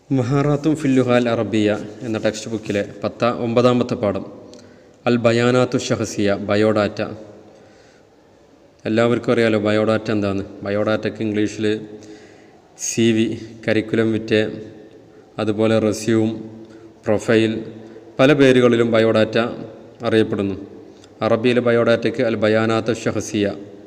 മഹാറാത്തും ഫില്ലുഹാൽ അറബിയ എന്ന ടെക്സ്റ്റ് ബുക്കിലെ പത്ത ഒമ്പതാമത്തെ പാഠം അൽ ബയാനാത്തു ഷഹസിയ ബയോഡാറ്റ എല്ലാവർക്കും അറിയാലോ ബയോഡാറ്റ എന്താന്ന് ബയോഡാറ്റയ്ക്ക് ഇംഗ്ലീഷിൽ സി വി കരിക്കുലം വിറ്റ് അതുപോലെ റെസ്യൂം പ്രൊഫൈൽ പല പേരുകളിലും ബയോഡാറ്റ അറിയപ്പെടുന്നു അറബിയിലെ ബയോഡാറ്റയ്ക്ക് അൽ ബയാനാത്ത് ഷഹസിയ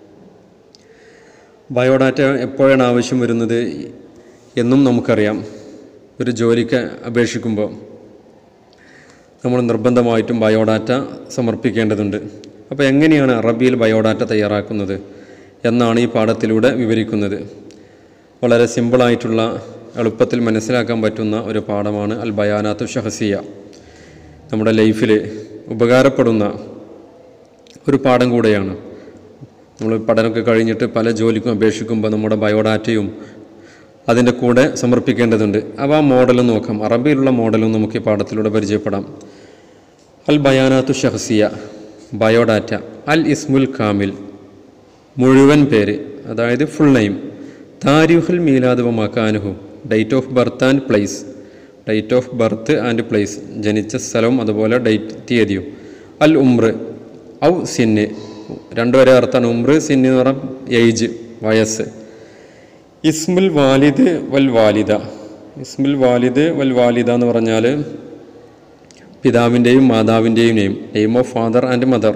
ബയോഡാറ്റ എപ്പോഴാണ് ആവശ്യം വരുന്നത് എന്നും നമുക്കറിയാം ഒരു ജോലിക്ക് അപേക്ഷിക്കുമ്പോൾ നമ്മൾ നിർബന്ധമായിട്ടും ബയോഡാറ്റ സമർപ്പിക്കേണ്ടതുണ്ട് അപ്പോൾ എങ്ങനെയാണ് അറബിയിൽ ബയോഡാറ്റ തയ്യാറാക്കുന്നത് എന്നാണ് ഈ പാഠത്തിലൂടെ വിവരിക്കുന്നത് വളരെ സിമ്പിളായിട്ടുള്ള എളുപ്പത്തിൽ മനസ്സിലാക്കാൻ പറ്റുന്ന ഒരു പാഠമാണ് അൽ ബയാനാത്തു ഷഹസിയ നമ്മുടെ ലൈഫിൽ ഉപകാരപ്പെടുന്ന ഒരു പാഠം കൂടെയാണ് നമ്മൾ പഠനമൊക്കെ കഴിഞ്ഞിട്ട് പല ജോലിക്കും അപേക്ഷിക്കുമ്പോൾ നമ്മുടെ ബയോഡാറ്റയും അതിൻ്റെ കൂടെ സമർപ്പിക്കേണ്ടതുണ്ട് അപ്പോൾ ആ മോഡലും നോക്കാം അറബിയിലുള്ള മോഡലും നമുക്ക് ഈ പാഠത്തിലൂടെ പരിചയപ്പെടാം അൽ ബയാനാത്തു ഷഹസിയ ബയോഡാറ്റ അൽ ഇസ്മുൽ കാമിൽ മുഴുവൻ പേര് അതായത് ഫുൾ നെയിം താരിഖുൽ മീലാദ് മക്കാനുഹു date of birth and place date of birth and place ജനിച്ച സ്ഥലവും അതുപോലെ ഡേറ്റ് തീയതിയും അൽ ഉംറ് ഔ സിന്ന് രണ്ടുപേരെ അർത്ഥമാണ് ഉംറ് സിന്ന് എന്ന് പറഞ്ഞാൽ ഏജ് വയസ്സ് ഇസ്മുൽ വാലിദ് വൽ വാലിദ ഇസ്മുൽ വാലിദ് വൽ വാലിദ എന്ന് പറഞ്ഞാൽ പിതാവിൻ്റെയും മാതാവിൻ്റെയും name name of father and mother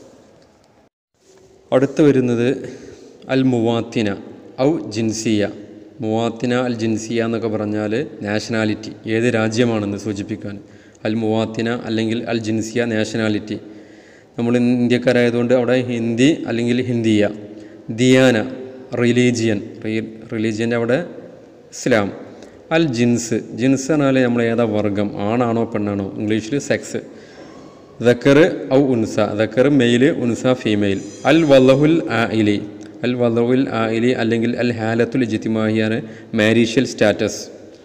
അടുത്ത് വരുന്നത് അൽ മുവാത്തിന ഔ ജിൻസിയ മുവാത്തിന അൽ ജിൻസിയ എന്നൊക്കെ പറഞ്ഞാൽ നാഷണാലിറ്റി ഏത് രാജ്യമാണെന്ന് സൂചിപ്പിക്കാൻ അൽ മുവാത്തിന അല്ലെങ്കിൽ അൽ ജിൻസിയ നാഷണാലിറ്റി നമ്മൾ ഇന്ത്യക്കാരായതുകൊണ്ട് അവിടെ ഹിന്ദി അല്ലെങ്കിൽ ഹിന്ദിയ ദിയാന റിലീജിയൻ റിലീജിയൻ്റെ അവിടെ ഇസ്ലാം അൽ ജിൻസ് ജിൻസ് പറഞ്ഞാൽ നമ്മൾ ഏതാ വർഗം ആണാണോ പെണ്ണാണോ ഇംഗ്ലീഷിൽ സെക്സ് ദക്കർ ഔ ഉൻസ ദക്കർ മെയില് ഉൻസ ഫീമെയിൽ അൽ വല്ലഹുൽ ആയിലി അൽ വല്ലഹുൽ ആയിലി അല്ലെങ്കിൽ അൽ ഹാലത്തുൽ ജിത്തിമാഹിയാണ് മാരീഷ്യൽ സ്റ്റാറ്റസ്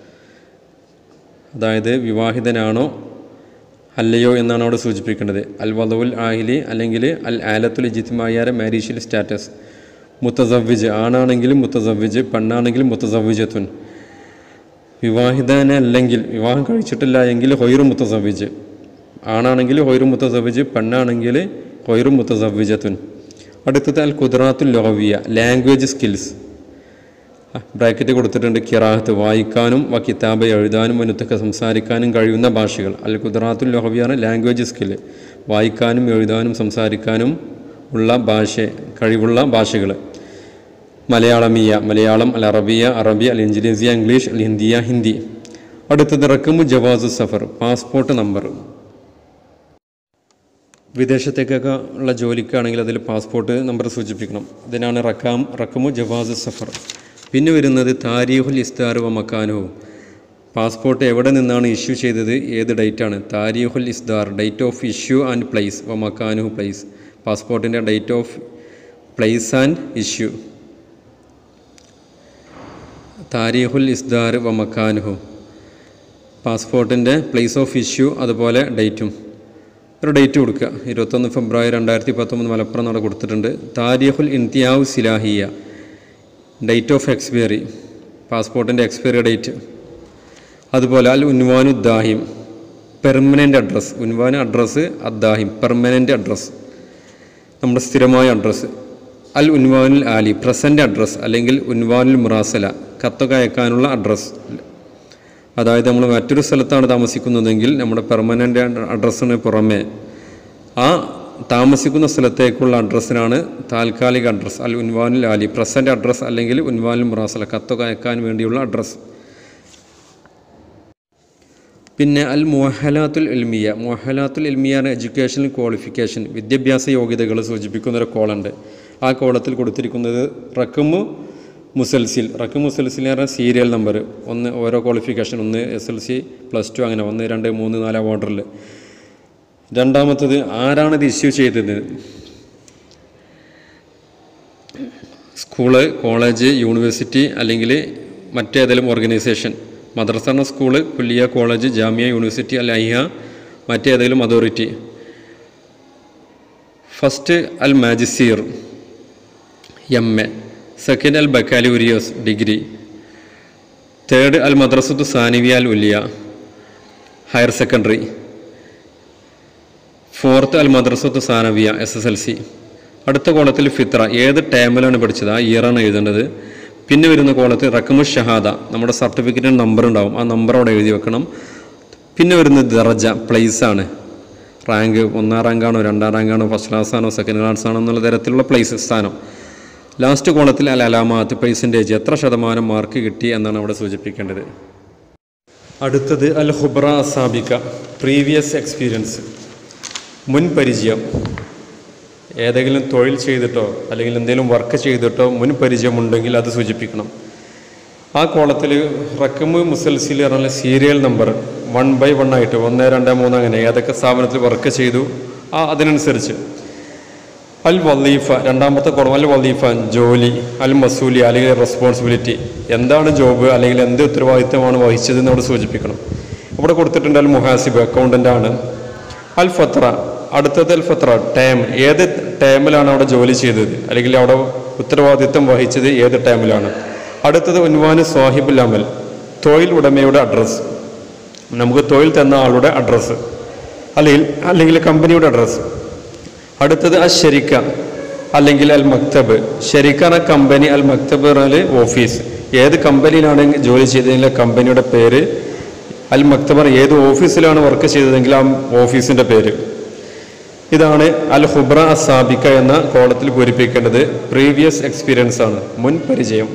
അതായത് വിവാഹിതനാണോ അല്ലയോ എന്നാണ് അവിടെ സൂചിപ്പിക്കേണ്ടത് അൽ വലവുൽ ആഹിലി അല്ലെങ്കിൽ അൽ ആലത്തുൽ ജിത്തിമായാര മാരീഷ്യൽ സ്റ്റാറ്റസ് മുത്തസവ്വിജ് ആണാണെങ്കിൽ മുത്തസവ്വിജ് പെണ്ണാണെങ്കിൽ മുത്തസവ്വിജത്തുൻ വിവാഹിതനല്ലെങ്കിൽ വിവാഹം കഴിച്ചിട്ടില്ല എങ്കിൽ ഹൊയറു മുത്തസവ്വിജ് ആണാണെങ്കിൽ ഹൊയറു മുത്തസവ്വിജ് പെണ്ണാണെങ്കിൽ ഹൊയറു മുത്തസവ്വിജത്തുൻ അടുത്തത് അൽ കുദറാത്തുൽ ലോവിയ ലാംഗ്വേജ് സ്കിൽസ് ബ്രാക്കറ്റ് കൊടുത്തിട്ടുണ്ട് കിറാഹത്ത് വായിക്കാനും വ കിതാബ് എഴുതാനും വനുത്തൊക്കെ സംസാരിക്കാനും കഴിയുന്ന ഭാഷകൾ അൽ കുദറാത്തുൽ ലോഹവിയാണ് ലാംഗ്വേജ് സ്കില്ല് വായിക്കാനും എഴുതാനും സംസാരിക്കാനും ഉള്ള ഭാഷ കഴിവുള്ള ഭാഷകൾ മലയാളമീയ മലയാളം അൽ അറബിയ അറബി അൽ ഇഞ്ചിനീസിയ ഇംഗ്ലീഷ് അൽ ഹിന്ദിയ ഹിന്ദി അടുത്തത് റക്കമു ജവാസു സഫർ പാസ്പോർട്ട് നമ്പർ വിദേശത്തേക്കൊക്കെ ഉള്ള ജോലിക്കാണെങ്കിൽ അതിൽ പാസ്പോർട്ട് നമ്പർ സൂചിപ്പിക്കണം ഇതിനാണ് റക്കാം റക്കമു ജവാസ് സഫർ പിന്നെ വരുന്നത് താരീഖുൽ ഇസ്താർ വ മക്കാനുവും പാസ്പോർട്ട് എവിടെ നിന്നാണ് ഇഷ്യൂ ചെയ്തത് ഏത് ഡേറ്റാണ് താരീഖുൽ ഇസ്താർ date of issue and place വ മക്കാനുഹു പ്ലേസ് പാസ്പോർട്ടിൻ്റെ date of place and issue താരീഖുൽ ഇസ്താർ വ മക്കാനുഹു പാസ്പോർട്ടിൻ്റെ പ്ലേസ് ഓഫ് ഇഷ്യൂ അതുപോലെ ഡേറ്റും ഒരു ഡേറ്റ് കൊടുക്കുക ഇരുപത്തൊന്ന് ഫെബ്രുവരി രണ്ടായിരത്തി പത്തൊമ്പത് മലപ്പുറം നട കൊടുത്തിട്ടുണ്ട് താരിഖുൽ ഇന്ത്യാവ് സിലാഹിയ ഡേറ്റ് ഓഫ് എക്സ്പയറി പാസ്പോർട്ടിൻ്റെ എക്സ്പയറി ഡേറ്റ് അതുപോലെ അൽ ഉൻവാനു ദാഹിം പെർമനൻ്റ് അഡ്രസ്സ് ഉൻവാൻ അഡ്രസ്സ് അദ്ദാഹിം പെർമനൻ്റ് അഡ്രസ്സ് നമ്മുടെ സ്ഥിരമായ അഡ്രസ്സ് അൽ ഉൻവാനുൽ ആലി പ്രസൻ്റ് അഡ്രസ്സ് അല്ലെങ്കിൽ ഉൻവാനുൽ മുറാസല കത്തൊക്കെ അയക്കാനുള്ള അഡ്രസ്സ് അതായത് നമ്മൾ മറ്റൊരു സ്ഥലത്താണ് താമസിക്കുന്നതെങ്കിൽ നമ്മുടെ പെർമനൻ്റ് അഡ്രസ്സിന് പുറമെ ആ താമസിക്കുന്ന സ്ഥലത്തേക്കുള്ള അഡ്രസ്സിനാണ് താൽക്കാലിക അഡ്രസ്സ് അൽ ഉൻവാനുൽ ആലി പ്രസൻ്റ് അഡ്രസ്സ് അല്ലെങ്കിൽ ഉൻവാനുൽ മുറാസല കത്തൊക്കെ അയക്കാൻ വേണ്ടിയുള്ള അഡ്രസ്സ് പിന്നെ അൽ മൊഹലാത്തുൽ എൽമിയ മൊഹലാത്തുൽ എൽമിയാണ് എഡ്യൂക്കേഷണൽ ക്വാളിഫിക്കേഷൻ വിദ്യാഭ്യാസ യോഗ്യതകൾ സൂചിപ്പിക്കുന്ന ഒരു കോളുണ്ട് ആ കോളത്തിൽ കൊടുത്തിരിക്കുന്നത് റക്കമു മുസൽസിൽ റക്ക് മുസൽസിൽ പറഞ്ഞാൽ സീരിയൽ നമ്പർ ഒന്ന് ഓരോ ക്വാളിഫിക്കേഷൻ ഒന്ന് S L C plus two അങ്ങനെ ഒന്ന് രണ്ട് മൂന്ന് നാല് ഓർഡറിൽ രണ്ടാമത്തത് ആരാണ് ഇത് ഇഷ്യൂ ചെയ്തത് സ്കൂള് കോളേജ് യൂണിവേഴ്സിറ്റി അല്ലെങ്കിൽ മറ്റേതെങ്കിലും ഓർഗനൈസേഷൻ മദ്രസ സ്കൂള് കുല്ലിയ കോളേജ് ജാമിയ യൂണിവേഴ്സിറ്റി അല്ല അയ്യ മറ്റേതെങ്കിലും അതോറിറ്റി ഫസ്റ്റ് അൽ മാജിസീർ എം എ സെക്കൻഡ് അൽ ബക്കാലിയൂരിയോസ് ഡിഗ്രി തേർഡ് അൽ മദ്രസത്തു സാനിവിയ അൽ ഉലിയ ഹയർ സെക്കൻഡറി ഫോർത്ത് അൽ മദ്രസത്തു സാനവിയ എസ് എസ് എൽ സി അടുത്ത കോളത്തിൽ ഫിത്ര ഏത് ടൈമിലാണ് പഠിച്ചത് ആ ഇയറാണ് എഴുതേണ്ടത് പിന്നെ വരുന്ന കോളത്തിൽ റക്കമു ഷഹാദ നമ്മുടെ സർട്ടിഫിക്കറ്റിന് നമ്പർ ഉണ്ടാവും ആ നമ്പർ അവിടെ എഴുതി വെക്കണം പിന്നെ വരുന്നത് ദറജ പ്ലേസ് ആണ് റാങ്ക് ഒന്നാം റാങ്കാണോ രണ്ടാം റാങ്കാണോ ഫസ്റ്റ് ക്ലാസ് ആണോ സെക്കൻഡ് ക്ലാസ് ആണോ എന്നുള്ള തരത്തിലുള്ള പ്ലേസ് സ്ഥാനം ലാസ്റ്റ് കോളത്തിൽ അൽ അലാമാത്ത് പെർസെൻറ്റേജ് എത്ര ശതമാനം മാർക്ക് കിട്ടി എന്നാണ് അവിടെ സൂചിപ്പിക്കേണ്ടത് അടുത്തത് അൽ ഹുബ്ര അസാബിക്ക പ്രീവിയസ് എക്സ്പീരിയൻസ് മുൻ പരിചയം ഏതെങ്കിലും തൊഴിൽ ചെയ്തിട്ടോ അല്ലെങ്കിൽ എന്തെങ്കിലും വർക്ക് ചെയ്തിട്ടോ മുൻ പരിചയമുണ്ടെങ്കിൽ അത് സൂചിപ്പിക്കണം ആ കോളത്തിൽ റക്കമ് മുസൽസിൽ പറഞ്ഞ serial number one by one ആയിട്ട് ഒന്ന് രണ്ട് മൂന്ന് അങ്ങനെ ഏതൊക്കെ സ്ഥാപനത്തിൽ വർക്ക് ചെയ്തു ആ അതിനനുസരിച്ച് അൽ വലീഫ രണ്ടാമത്തെ കോളം അൽ വലീഫ ജോലി അൽ മസൂലി അല്ലെങ്കിൽ റെസ്പോൺസിബിലിറ്റി എന്താണ് ജോബ് അല്ലെങ്കിൽ എന്ത് ഉത്തരവാദിത്തമാണ് വഹിച്ചതെന്ന് അവിടെ സൂചിപ്പിക്കണം ഇവിടെ കൊടുത്തിട്ടുണ്ട് അൽ മുഹാസിബ് അക്കൗണ്ടൻ്റ് ആണ് അൽ ഫത്ര അടുത്തത് അൽ ഫത്ര ടൈം ഏത് ടൈമിലാണ് അവിടെ ജോലി ചെയ്തത് അല്ലെങ്കിൽ അവിടെ ഉത്തരവാദിത്തം വഹിച്ചത് ഏത് ടൈമിലാണ് അടുത്തത് ഉൻവാന് സ്വാഹിബുൽ അമൽ തൊഴിൽ ഉടമയുടെ അഡ്രസ്സ് നമുക്ക് തൊഴിൽ തന്ന ആളുടെ അഡ്രസ്സ് അല്ലെങ്കിൽ അല്ലെങ്കിൽ കമ്പനിയുടെ അഡ്രസ്സ് അടുത്തത് അ ഷെരിക്ക അല്ലെങ്കിൽ അൽ മക്തബ് ഷെരിക്കാണ് കമ്പനി അൽ മക്തബ് പറഞ്ഞാൽ ഓഫീസ് ഏത് കമ്പനിയിലാണ് ജോലി ചെയ്തതിലെ കമ്പനിയുടെ പേര് അൽ മക്തബർ ഏത് ഓഫീസിലാണ് വർക്ക് ചെയ്തതെങ്കിൽ ആ ഓഫീസിൻ്റെ പേര് ഇതാണ് അൽ ഹുബ്ര അസാബിക്ക എന്ന കോളത്തിൽ പൂരിപ്പിക്കേണ്ടത് പ്രീവിയസ് എക്സ്പീരിയൻസ് ആണ് മുൻ പരിചയം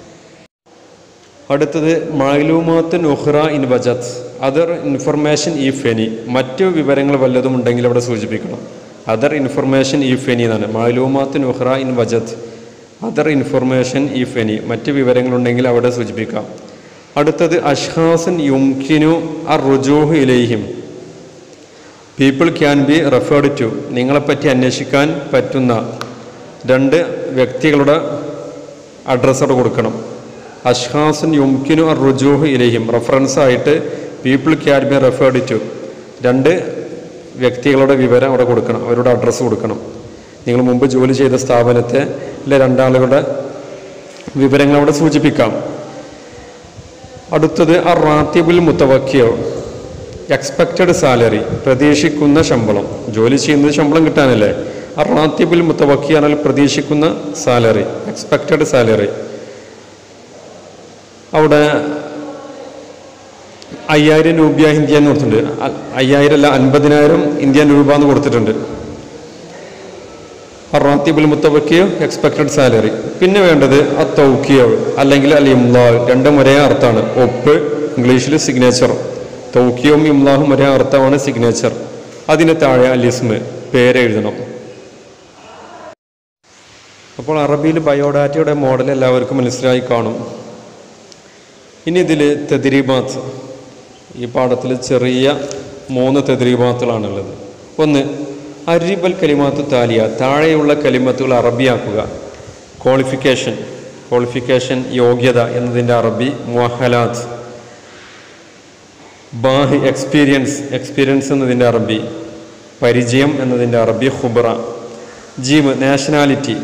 അടുത്തത് മാലൂമാത്ത് നുഹ്റ ഇൻ വജത്ത് അതർ ഇൻഫർമേഷൻ ഈ ഫെനി മറ്റു വിവരങ്ങൾ വല്ലതും ഉണ്ടെങ്കിൽ അവിടെ സൂചിപ്പിക്കണം അതർ ഇൻഫർമേഷൻ ഈ ഫെനി എന്നാണ് മാലൂമാത്ത് നുഹ്റ ഇൻ വജത്ത് അതർ ഇൻഫർമേഷൻ ഈ ഫെനി മറ്റ് വിവരങ്ങളുണ്ടെങ്കിൽ അവിടെ സൂചിപ്പിക്കാം അടുത്തത് അഷ്ഹാസൻ യുംകിനു അർ റുജൂഹ് ഇലൈഹിം people can be referred to നിങ്ങളെപ്പറ്റി അന്വേഷിക്കാൻ പറ്റുന്ന രണ്ട് വ്യക്തികളുടെ അഡ്രസ്സ് അവിടെ കൊടുക്കണം അഷ്ഹാസുൻ യുംകിനു അർ റുജൂഹ് ഇലഹിം റെഫറൻസ് ആയിട്ട് people can be referred to രണ്ട് വ്യക്തികളുടെ വിവരം അവിടെ കൊടുക്കണം അവരുടെ അഡ്രസ്സ് കൊടുക്കണം നിങ്ങൾ മുമ്പ് ജോലി ചെയ്ത സ്ഥാപനത്തെ അല്ലെ രണ്ടാളുകളുടെ വിവരങ്ങൾ അവിടെ സൂചിപ്പിക്കാം അടുത്തത് അർ റാത്തിബുൽ മുത്തവക്കിയോ എക്സ്പെക്റ്റഡ് സാലറി പ്രതീക്ഷിക്കുന്ന ശമ്പളം ജോലി ചെയ്യുന്നത് ശമ്പളം കിട്ടാനല്ലേ അർ റാത്തിബുൽ മുത്തവക്കി എന്നാൽ പ്രതീക്ഷിക്കുന്ന സാലറി എക്സ്പെക്റ്റഡ് സാലറി അവിടെ അയ്യായിരം രൂപ ഇന്ത്യ എന്ന് കൊടുത്തിട്ടുണ്ട് അ- അയ്യായിരം അല്ല അൻപതിനായിരം ഇന്ത്യൻ രൂപ എന്ന് കൊടുത്തിട്ടുണ്ട് റാത്തിബുൽ മുത്തവക്കിയോ എക്സ്പെക്റ്റഡ് സാലറി പിന്നെ വേണ്ടത് ആ തൗക്കിയോ അല്ലെങ്കിൽ അൽ ഇംലാഹ് രണ്ടും ഒരേ അർത്ഥമാണ് ഒപ്പ് ഇംഗ്ലീഷിൽ സിഗ്നേച്ചർ തൗക്കിയും ഇംലാഹും ഒരേ അർത്ഥമാണ് സിഗ്നേച്ചർ അതിന് താഴെ അലിസ്മ് പേരെഴുതണം അപ്പോൾ അറബിയിൽ ബയോഡാറ്റയുടെ മോഡൽ എല്ലാവർക്കും മനസ്സിലായി കാണും ഇനി ഇതിൽ തെദ്രീബാത്ത് ഈ പാഠത്തിൽ ചെറിയ മൂന്ന് തെദ്രീബാത്തുകളാണുള്ളത് ഒന്ന് അരിബൽ കലിമാത്ത് താലിയ താഴെയുള്ള കലിമത്തുകൾ അറബിയാക്കുക ക്വാളിഫിക്കേഷൻ ക്വാളിഫിക്കേഷൻ യോഗ്യത എന്നതിൻ്റെ അറബി മുഹലാത്ത് ബാഹ് എക്സ്പീരിയൻസ് എക്സ്പീരിയൻസ് എന്നതിൻ്റെ അറബി പരിചയം എന്നതിൻ്റെ അറബി ഖുബ്ര ജീമ് നാഷണാലിറ്റി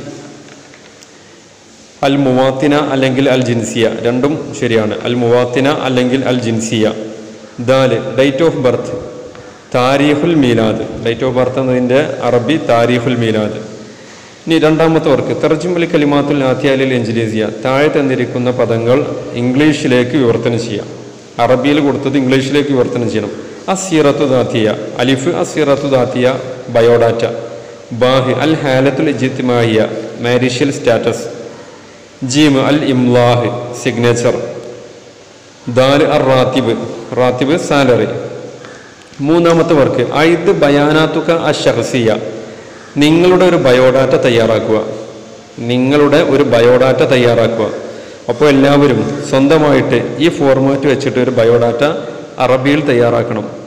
അൽ മുവാത്തിന അല്ലെങ്കിൽ അൽ ജിൻസിയ രണ്ടും ശരിയാണ് അൽ മുവാത്തിന അല്ലെങ്കിൽ അൽ ജിൻസിയ ദാല് ഡേറ്റ് ഓഫ് ബർത്ത് താരീഖുൽ മീലാദ് ഡേറ്റ് ഓഫ് ബർത്ത് എന്നതിൻ്റെ അറബി താരീഖുൽ മീലാദ് ഇനി രണ്ടാമത്തെ വർക്ക് തെർജുമലി കലിമാത്തുൽ ആത്യാലിൽ എഞ്ചിനീസിയ താഴെ തന്നിരിക്കുന്ന പദങ്ങൾ ഇംഗ്ലീഷിലേക്ക് വിവർത്തനം ചെയ്യാം അറബിയിൽ കൊടുത്തത് ഇംഗ്ലീഷിലേക്ക് വിവർത്തനം ചെയ്യണം അസീറത്തു ദാത്തിയ അലിഫ് അസീറത്തു ദാത്തിയ ബയോഡാറ്റ ബാഹ് അൽ ഹാലത്തുൽ ഇജിത്മാഹിയ മാരീഷ്യൽ സ്റ്റാറ്റസ് ജീമ് അൽ ഇംലാഹ് സിഗ്നേച്ചർ ദാൽ അർ റാത്തിബ് റാത്തിബ് സാലറി മൂന്നാമത്തെ വർക്ക് ഐദ് ബയാനാത്തുക അ ഷഹസിയ നിങ്ങളുടെ ഒരു ബയോഡാറ്റ തയ്യാറാക്കുക നിങ്ങളുടെ ഒരു ബയോഡാറ്റ തയ്യാറാക്കുക അപ്പോൾ എല്ലാവരും സ്വന്തമായിട്ട് ഈ ഫോർമാറ്റ് വെച്ചിട്ട് ഒരു ബയോഡാറ്റ അറബിയിൽ തയ്യാറാക്കണം